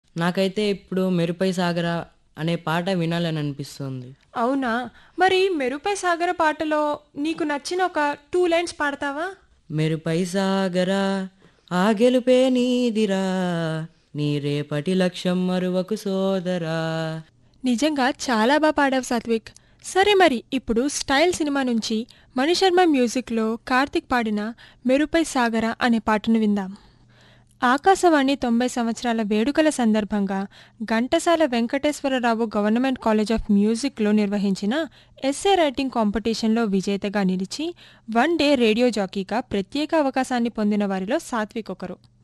నాకైతే ఇప్పుడు మెరుపై సాగరా అనే పాట వినాలని అనిపిస్తుంది అవునా మరి మెరుపై సాగర పాటలో నీకు నచ్చిన ఒక టూ లైన్స్ పాడతావా మెరుపై సాగరా ఆ గెలుపే నీదిరా నీ రేపటి లక్ష్యం మరువకు సోదరా నిజంగా చాలా బాగా పాడావు సాత్విక్ సరే మరి ఇప్పుడు స్టైల్ సినిమా నుంచి మణిశర్మ మ్యూజిక్లో కార్తిక్ పాడిన మెరుపై సాగర అనే పాటను విందాం ఆకాశవాణి తొంభై సంవత్సరాల వేడుకల సందర్భంగా Ghantasala Venkateswararao government college of మ్యూజిక్లో నిర్వహించిన ఎస్ఏ రైటింగ్ కాంపిటీషన్లో విజేతగా నిలిచి వన్ డే రేడియో జాకీగా ప్రత్యేక అవకాశాన్ని పొందిన వారిలో సాత్విక్ ఒకరు